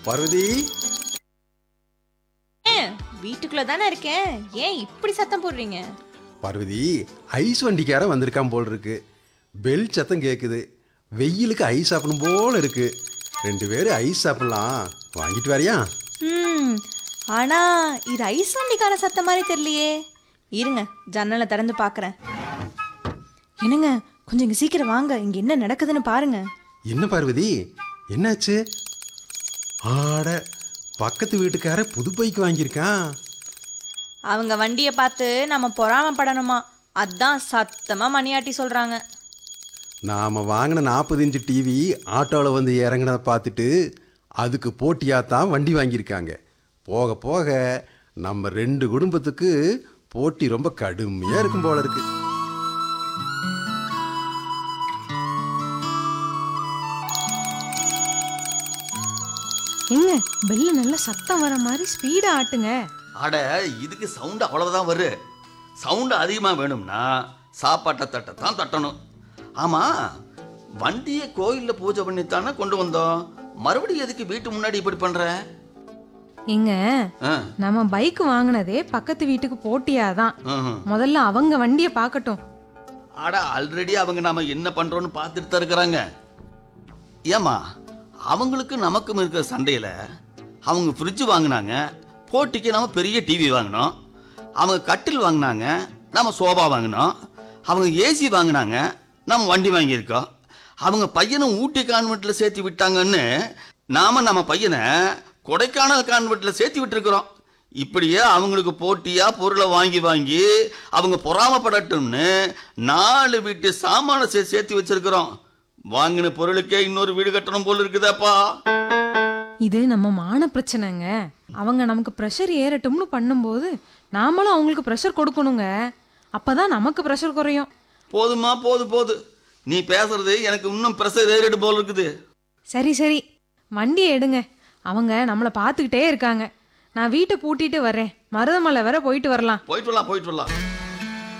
பார்வதி ஏன் வீட்டுக்குள்ள தானே இருக்கேன் ஏன் இப்படி சத்தம் போடுறீங்க பார்வதி ஐஸ் வண்டிக்காரன் வந்திருக்கான் போல் இருக்கு பெல் சத்தம் கேட்குது வெயிலுக்கு ஐஸ் சாப்பிடணும் போல இருக்கு ரெண்டு பேரும் ஐஸ் சாப்பிடலாம் வாங்கிட்டு வரியா ம் ஆனா இது ஐஸ் வண்டிக்கான சத்தம் மாதிரி தெரியலையே இருங்க ஜன்னலை திறந்து பார்க்கறேன் என்னங்க கொஞ்சம் இங்க சீக்கிரம் வாங்க இங்க என்ன நடக்குதுன்னு பாருங்க என்ன பார்வதி என்னாச்சு ஆட பக்கத்து வீட்டுக்கார புது பைக் வாங்கியிருக்கான் அவங்க வண்டியை பார்த்து நம்ம பொறாமப்படணுமா அதான் சத்தமா மணியாட்டி சொல்றாங்க நாம் வாங்கின நாற்பது இன்ச்சு டிவி ஆட்டோவில் வந்து இறங்கினதை பார்த்துட்டு அதுக்கு போட்டியாக தான் வண்டி வாங்கியிருக்காங்க போக போக நம்ம ரெண்டு குடும்பத்துக்கு போட்டி ரொம்ப கடுமையாக இருக்கும் போல இருக்கு எங்க பெல்லு நல்ல சத்தம் வர மாதிரி ஸ்பீடா ஆட்டுங்க அட இதுக்கு சவுண்டு அவ்வளவுதான் வரும் சவுண்டு அதிகமாக வேணும்னா சாப்பாட்டை தட்டை தான் தட்டணும் ஆமாம் வண்டியை கோயிலில் பூஜை பண்ணித்தானே கொண்டு வந்தோம் மறுபடியும் எதுக்கு வீட்டு முன்னாடி இப்படி பண்ணுற எங்க ஆ நம்ம பைக் வாங்கினதே பக்கத்து வீட்டுக்கு போட்டியாதான் ம்ஹும். முதல்ல அவங்க வண்டிய பார்க்கட்டும் அட ஆல்ரெடி அவங்க நாம என்ன பண்றோம்னு பார்த்துட்டு தான் இருக்கிறாங்க ஏமா அவங்களுக்கு நமக்கும் இருக்கிற சண்டையில அவங்க ஃப்ரிட்ஜ் வாங்கினாங்க போட்டிக்கு நம்ம பெரிய டிவி வாங்கினோம் அவங்க கட்டில் வாங்கினாங்க நம்ம சோபா வாங்கினோம் அவங்க ஏசி வாங்கினாங்க நம்ம வண்டி வாங்கியிருக்கோம் அவங்க பையனும் ஊட்டி கான்வெண்ட்டில் சேர்த்து விட்டாங்கன்னு நாம நம்ம பையனை கொடைக்கானல் கான்வெண்ட்டில் சேர்த்து விட்டுருக்குறோம் இப்படியே அவங்களுக்கு போட்டியா பொருளை வாங்கி வாங்கி அவங்க பொறாமப்படட்டும்னு நாலு வீட்டு சாமான சே சேர்த்து வச்சிருக்கிறோம் வாங்கின பொருளுக்கே இன்னொரு வீடு கட்டணும் போல இருக்குதாப்பா இது நம்ம மான பிரச்சனைங்க அவங்க நமக்கு ப்ரெஷர் ஏறட்டும்னு பண்ணும்போது நாமளும் அவங்களுக்கு ப்ரெஷர் கொடுக்கணுங்க அப்பதான் நமக்கு ப்ரெஷர் குறையும் போதுமா போது போது நீ பேசுறது எனக்கு இன்னும் ப்ரெஷர் ஏறிடு போல இருக்குது சரி சரி வண்டியை எடுங்க அவங்க நம்மளை பார்த்துக்கிட்டே இருக்காங்க நான் வீட்டை பூட்டிட்டு வர்றேன் மருதமலை வர போயிட்டு வரலாம் போயிட்டு வரலாம் போயிட்டு வரலாம்